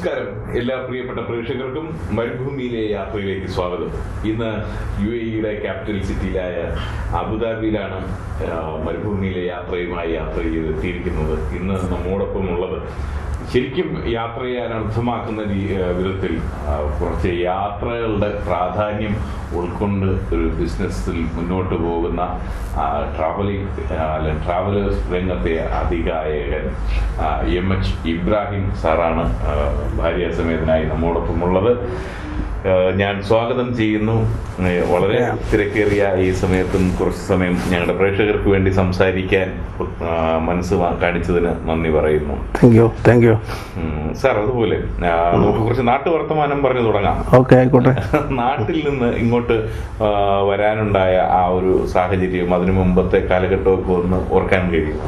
നമസ്കാരം എല്ലാ പ്രിയപ്പെട്ട പ്രേക്ഷകർക്കും മരുഭൂമിയിലെ യാത്രയിലേക്ക് സ്വാഗതം ഇന്ന് യു എ ഇയുടെ ക്യാപിറ്റൽ സിറ്റിയിലായ അബുദാബിയിലാണ് ആ, മരുഭൂമിയിലെ യാത്രയുമായി യാത്ര ചെയ്ത് എത്തിയിരിക്കുന്നത് ഇന്ന് നമ്മോടൊപ്പം ഉള്ളത് ശരിക്കും യാത്ര ചെയ്യാൻ അർത്ഥമാക്കുന്ന രീ- ആ, വിധത്തിൽ ആ, കുറച്ച് യാത്രകളുടെ പ്രാധാന്യം ഉൾക്കൊണ്ട് ഒരു ബിസിനസ്സിൽ മുന്നോട്ട് പോകുന്ന ട്രാവലിംഗ് അല്ലെ ട്രാവലേഴ്സ് രംഗത്തെ അധികായകൻ ആ, എം എച്ച് ഇബ്രാഹിം സാറാണ് ആ, ഭാര്യാസമേതനായി നമ്മോടൊപ്പം ഉള്ളത് ആ, ഞാൻ സ്വാഗതം ചെയ്യുന്നു ഏ, വളരെ തിരക്കേറിയ ഈ സമയത്തും കുറച്ച് സമയം ഞങ്ങളുടെ പ്രേക്ഷകർക്ക് വേണ്ടി സംസാരിക്കാൻ ആ, മനസ്സ് വാ- കാണിച്ചതിന് നന്ദി പറയുന്നു താങ്ക് യു താങ്ക് യു ഉം, സാർ അതുപോലെ ആ, നമുക്ക് കുറച്ച് നാട്ടു വർത്തമാനം പറഞ്ഞു തുടങ്ങാം ഓക്കെ ആയിക്കോട്ടെ നാട്ടിൽ നിന്ന് ഇങ്ങോട്ട് ആ, വരാനുണ്ടായ ആ ഒരു സാഹചര്യം അതിനു മുമ്പത്തെ കാലഘട്ടമൊക്കെ ഒന്ന് ഓർക്കാൻ കഴിയുമോ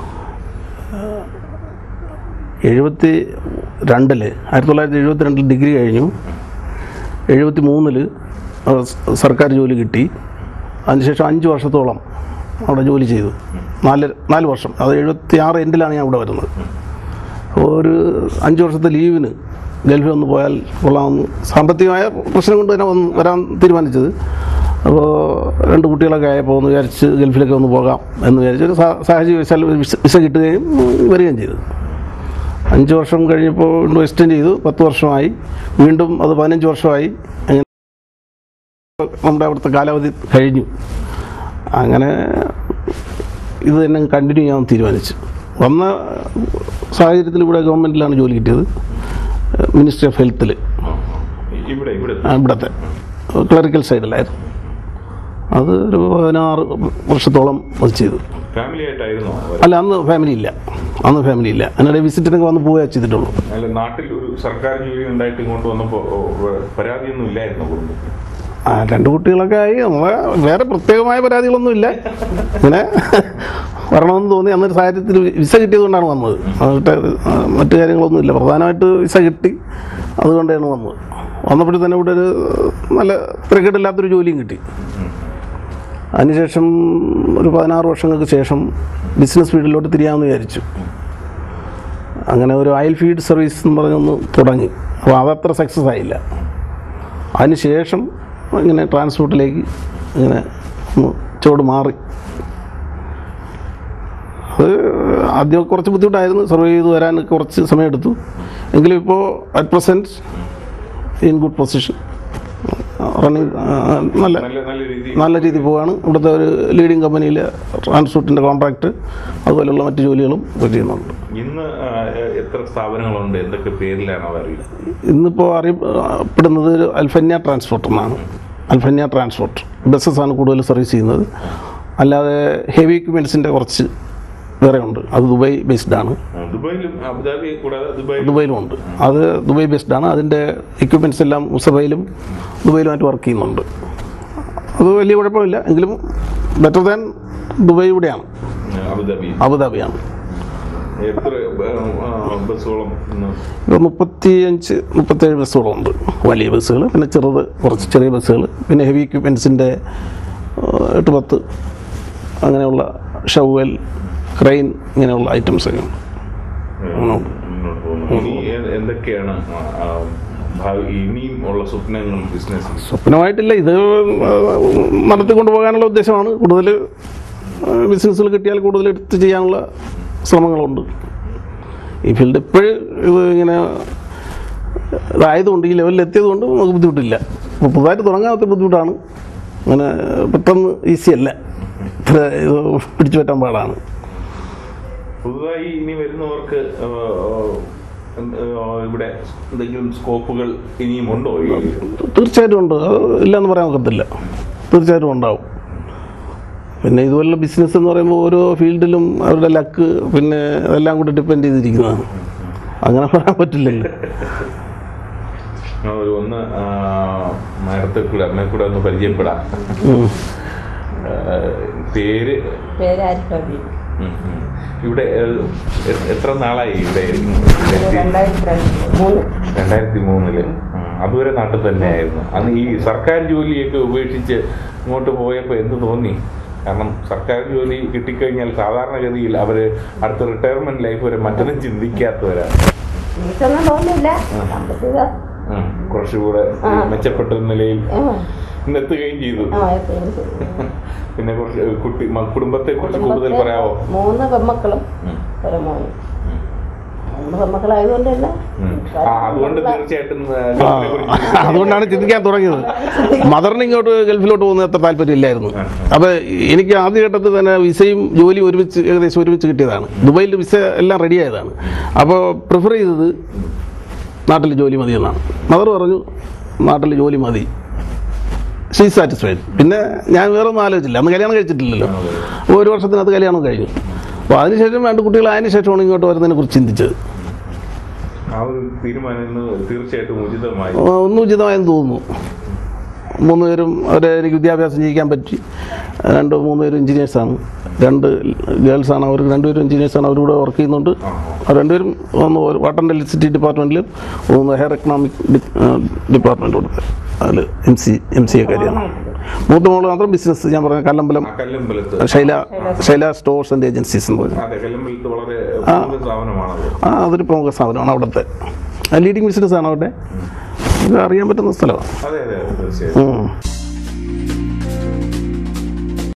എഴുപത്തി രണ്ടില് ആയിരത്തി തൊള്ളായിരത്തി എഴുപത്തി രണ്ടിൽ ഡിഗ്രി കഴിഞ്ഞു എഴുപത്തി മൂന്നില് സർക്കാർ ജോലി കിട്ടി അതിനുശേഷം അഞ്ച് വർഷത്തോളം അവിടെ ജോലി ചെയ്തു നാല് നാല് വർഷം അത് എഴുപത്തി ആറ് എൻഡിലാണ് ഞാൻ ഇവിടെ വരുന്നത് അപ്പോൾ ഒരു അഞ്ച് വർഷത്തെ ലീവിന് ഗൾഫിൽ ഒന്ന് പോയാൽ കൊള്ളാമെന്ന് സാമ്പത്തികമായ പ്രശ്നം കൊണ്ട് തന്നെ വന്ന് വരാൻ തീരുമാനിച്ചത് അപ്പോൾ രണ്ട് കുട്ടികളൊക്കെ ആയപ്പോൾ ഒന്ന് വിചാരിച്ച് ഗൾഫിലൊക്കെ ഒന്ന് പോകാം എന്ന് വിചാരിച്ച് ഒരു സാ- സാഹചര്യം വെച്ചാൽ വിസ വിസ കിട്ടുകയും ഉം, വരികയും ചെയ്തു അഞ്ച് വർഷം കഴിഞ്ഞപ്പോൾ വീണ്ടും എക്സ്റ്റെൻഡ് ചെയ്തു പത്ത് വർഷമായി വീണ്ടും അത് പതിനഞ്ച് വർഷമായി അങ്ങനെ നമ്മുടെ അവിടുത്തെ കാലാവധി കഴിഞ്ഞു അങ്ങനെ ഇത് തന്നെ കണ്ടിന്യൂ ചെയ്യാൻ തീരുമാനിച്ചു വന്ന സാഹചര്യത്തിൽ ഇവിടെ ഗവൺമെൻറ്റിലാണ് ജോലി കിട്ടിയത് മിനിസ്ട്രി ഓഫ് ഹെൽത്തിൽ ഇവിടെ ഇവിടെ ഇവിടുത്തെ ക്ലറിക്കൽ സൈഡിലായിരുന്നു അത് ഒരു പതിനാറ് വർഷത്തോളം അത് ചെയ്തു ഫാമിലി ആയിട്ടായിരുന്നോ അവര്? അല്ല അന്ന് ഫാമിലി ഇല്ല അന്ന് ഫാമിലി ഇല്ല അതിനിടെ വിസിറ്റിനൊക്കെ വന്ന് പോവുക ചെയ്തിട്ടുള്ളൂ അല്ല നാട്ടിൽ ഒരു സർക്കാർ ജോലി ഉണ്ടായിട്ട് ഇങ്ങോട്ട് വന്നപ്പോ ഓ, വ- പരാതിയൊന്നും ഇല്ലായിരുന്നു കുടുംബത്തിൽ ആ രണ്ട് കുട്ടികളൊക്കെ ആയി നമ്മളെ വേറെ പ്രത്യേകമായ പരാതികളൊന്നും ഇല്ല ഇങ്ങനെ വരണമെന്ന് തോന്നി അന്നൊരു സാഹചര്യത്തിൽ വിസ കിട്ടിയതുകൊണ്ടാണ് വന്നത് എന്നിട്ട് മറ്റു കാര്യങ്ങളൊന്നും ഇല്ല പ്രധാനമായിട്ട് വിസ കിട്ടി അതുകൊണ്ടാണ് വന്നത് വന്നപ്പോഴും തന്നെ ഇവിടെ ഒരു നല്ല തിരക്കേടില്ലാത്തൊരു ജോലിയും കിട്ടി അതിനുശേഷം ഒരു പതിനാറ് വർഷങ്ങൾക്ക് ശേഷം ബിസിനസ് ഫീൽഡിലോട്ട് തിരിയാമെന്ന് വിചാരിച്ചു അങ്ങനെ ഒരു അയൽ ഫീഡ് സർവീസ് എന്ന് പറഞ്ഞൊന്ന് തുടങ്ങി അപ്പോൾ അതത്ര സക്സസ് ആയില്ല അതിനുശേഷം ഇങ്ങനെ ട്രാൻസ്പോർട്ടിലേക്ക് ഇങ്ങനെ ഒന്ന് ചുവട് മാറി അത് ആദ്യം കുറച്ച് ബുദ്ധിമുട്ടായിരുന്നു സർവേ ചെയ്ത് വരാൻ കുറച്ച് സമയമെടുത്തു എങ്കിലും ഇപ്പോൾ at present in good position running നല്ല നല്ല നല്ല രീതി നല്ല രീതിയിൽ പോവുകയാണ് ഇവിടുത്തെ ഒരു ലീഡിങ് കമ്പനിയിൽ ട്രാൻസ്പോർട്ടിൻ്റെ കോൺട്രാക്റ്റ് അതുപോലെയുള്ള മറ്റ് ജോലികളും ഇപ്പോൾ ചെയ്യുന്നുണ്ട് ഇന്ന് ആ, എത്ര സ്ഥാപനങ്ങളുണ്ട് എന്തൊക്കെ പേരിലാണ് അവർ അറിയുന്നത് ഇന്നിപ്പോൾ അറിയപ്പെടുന്നത് ഒരു അൽഫന്യ ട്രാൻസ്പോർട്ട് എന്നാണ് അൽഫന്യ ട്രാൻസ്പോർട്ട് ബസ്സസാണ് കൂടുതൽ സർവീസ് ചെയ്യുന്നത് അല്ലാതെ ഹെവി എക്യുപ്മെൻസിൻ്റെ കുറച്ച് വേറെ ഉണ്ട് അത് ദുബായ് ബേസ്ഡ് ആണ് ആ, ദുബായിലും അബുദാബി കൂടാതെ ദുബായിലും ദുബായിലും ഉണ്ട് അത് ദുബായ് ബേസ്ഡ് ആണ് അതിൻ്റെ എക്യുപ്മെൻറ്റ്സ് എല്ലാം മുസബയിലും ദുബായിലുമായിട്ട് വർക്ക് ചെയ്യുന്നുണ്ട് അത് വലിയ കുഴപ്പമില്ല എങ്കിലും ബെറ്റർ ദാൻ ദുബായ് ഇവിടെയാണ് ആ, അബുദാബി അബുദാബിയാണ് എത്ര ആ, ബസ്സുകളും ഇന്ന് ഇപ്പോൾ മുപ്പത്തിയഞ്ച് മുപ്പത്തേഴ് ബസ്സുകളുണ്ട് വലിയ ബസ്സുകൾ പിന്നെ ചെറുത് കുറച്ച് ചെറിയ ബസ്സുകൾ പിന്നെ ഹെവി എക്യുപ്മെൻസിൻ്റെ എട്ട് പത്ത് അങ്ങനെയുള്ള ഷവൽ ക്രെയിൻ ഇങ്ങനെയുള്ള ഐറ്റംസ് ഒക്കെ ഉണ്ട് മുന്നോട്ട് പോകുന്നു ഇനി എ- എന്തൊക്കെയാണ് ആ, ആ, ഭാവി ഇനിയും ഉള്ള സ്വപ്നങ്ങൾ ബിസിനസ് സ്വപ്നമായിട്ടില്ല ഇത് നടത്തിക്കൊണ്ട് പോകാനുള്ള ഉദ്ദേശമാണ് കൂടുതൽ ബിസിനസ്സുകൾ കിട്ടിയാൽ കൂടുതൽ എടുത്ത് ചെയ്യാനുള്ള ശ്രമങ്ങളുണ്ട് ഈ ഫീൽഡ് ഇപ്പോഴും ഇത് ഇങ്ങനെ ഇതായതുകൊണ്ട് ഈ ലെവലിൽ എത്തിയതുകൊണ്ട് നമുക്ക് ബുദ്ധിമുട്ടില്ല അപ്പോൾ പുതുതായിട്ട് തുടങ്ങാത്ത ബുദ്ധിമുട്ടാണ് അങ്ങനെ പെട്ടെന്ന് ഈസി അല്ല ഇത്ര ഇത് പിടിച്ചു പറ്റാൻ പാടാണ് പുതുതായി ഇനി വരുന്നവർക്ക് ആ, ആ, ഇവിടെ എന്തെങ്കിലും സ്കോപ്പുകൾ ഇനിയും ഉണ്ടോ ഈ തീർച്ചയായിട്ടും ഉണ്ട് അത് ഇല്ലയെന്ന് പറയാൻ ഒക്കത്തില്ല തീർച്ചയായിട്ടും ഉണ്ടാവും പിന്നെ ഇതുപോലുള്ള ബിസിനസ് എന്ന് പറയുമ്പോൾ ഓരോ ഫീൽഡിലും അവരുടെ ലക്ക് പിന്നെ അതെല്ലാം കൂടി ഡിപ്പെൻഡ് ചെയ്തിരിക്കുന്നതാണ് അങ്ങനെ പറയാൻ പറ്റില്ലല്ലോ ആ, ഒരു ഒന്ന് ആ, നേരത്തെ കൂടെ അമ്മയെ കൂടെ ഒന്ന് പരിചയപ്പെടാം ഉം. ആ, പേര് പേരാരിക്കവി ഉം, ഉം. ഇവിടെ ഏ, എ- എത്ര നാളായി ഇവിടെ രണ്ടായിരത്തി രണ്ട് മൂന്ന് രണ്ടായിരത്തി മൂന്നില് അതുവരെ നാട്ടിൽ തന്നെയായിരുന്നു അന്ന് ഈ സർക്കാർ ജോലിയൊക്കെ ഉപേക്ഷിച്ച് ഇങ്ങോട്ട് പോയപ്പോൾ എന്ത് തോന്നി കാരണം സർക്കാർ ജോലി കിട്ടിക്കഴിഞ്ഞാൽ സാധാരണഗതിയിൽ അവർ അടുത്ത റിട്ടയർമെന്റ് ലൈഫ് വരെ മറ്റൊന്നും ചിന്തിക്കാത്തവരാണ് ഫീസൊന്നും തോന്നില്ല സാമ്പത്തിക ആ, കുറച്ചുകൂടെ ആ. മെച്ചപ്പെട്ട നിലയിൽ ആ, ഇന്ന് എത്തുകയും ചെയ്തു ആ, എപ്പോഴും ശരി. പിന്നെ കുറച്ച് കുട്ടി മ- കുടുംബത്തെ കുറിച്ച് കൂടുതൽ കുടുംബത്തെ പറയാവോ മൂന്ന് പെമ്മക്കളും ഉം. ഒരു മോനും മൂന്ന് പെമ്മക്കളായതുകൊണ്ട് തന്നെ ഉം. ആ അതുകൊണ്ട് തീർച്ചയായിട്ടും ആ, ആ, ഗൾഫിനെ കുറിച്ച് അതുകൊണ്ടാണ് ചിന്തിക്കാൻ തുടങ്ങിയത് മദറിന് ഇങ്ങോട്ട് ഗൾഫിലോട്ട് പോകുന്ന അത്ര താല്പര്യമില്ലായിരുന്നു അപ്പോൾ എനിക്ക് ആദ്യഘട്ടത്തിൽ തന്നെ വിസയും ജോലിയും ഒരുമിച്ച് ഏകദേശം ഒരുമിച്ച് കിട്ടിയതാണ് ദുബൈയിൽ വിസ എല്ലാം റെഡിയായതാണ് അപ്പോൾ പ്രിഫർ ചെയ്തത് നാട്ടിൽ ജോലി മതി എന്നാണ് മദർ പറഞ്ഞു നാട്ടിൽ ജോലി മതി ഷീ സാറ്റിസ്ഫൈഡ് പിന്നെ ഞാൻ വേറെ ഒന്നും ആലോചിച്ചില്ല അന്ന് കല്യാണം കഴിച്ചിട്ടില്ലല്ലോ അപ്പോൾ ഒരു വർഷത്തിനകത്ത് കല്യാണം കഴിഞ്ഞു അപ്പോൾ അതിനുശേഷം രണ്ട് കുട്ടികളായതിനു ശേഷമാണ് ഇങ്ങോട്ട് വരുന്നതിനെ കുറിച്ച് ചിന്തിച്ചത് ആ ഒരു തീരുമാനം ഇന്ന് തീർച്ചയായിട്ടും ഉചിതമായി ആ, ഒന്നും ഉചിതമായെന്ന് തോന്നുന്നു മൂന്ന് പേരും അവരെ എനിക്ക് വിദ്യാഭ്യാസം ചെയ്യിക്കാൻ പറ്റി രണ്ട് മൂന്ന് പേരും എഞ്ചിനീയേഴ്സാണ് രണ്ട് ഗേൾസാണ് അവർ രണ്ടുപേരും എഞ്ചിനീയേഴ്സാണ് അവരിവിടെ വർക്ക് ചെയ്യുന്നുണ്ട് അവർ രണ്ടുപേരും ഒന്ന് വാട്ടർ ആൻഡ് ഇലക്ട്രിസിറ്റി ഡിപ്പാർട്ട്മെൻറ്റിലും ഒന്ന് ഹെയർ എക്കണോമിക് ഡിപ്പാർട്ട്മെൻറ്റ് കൊടുത്ത് അതിൽ എം സി എം സി കാര്യമാണ് മൂത്ത മോള് മാത്രം ബിസിനസ് ഞാൻ പറഞ്ഞ കല്ലമ്പലം ആ കല്ലമ്പലത്ത് Shaila Shaila stores and agencies എന്ന് പറയും അതെ കല്ലമ്പലത്ത് വളരെ പ്രമുഖ സ്ഥാപനമാണത് ആ അതൊരു പ്രമുഖ സ്ഥാപനമാണ് അവിടുത്തെ ലീഡിങ് ബിസിനസ്സാണ് അവിടെ ഇത് അറിയാൻ പറ്റുന്ന സ്ഥലമാണ് അതെ അതെ അതെ, തീർച്ചയായും ഉം.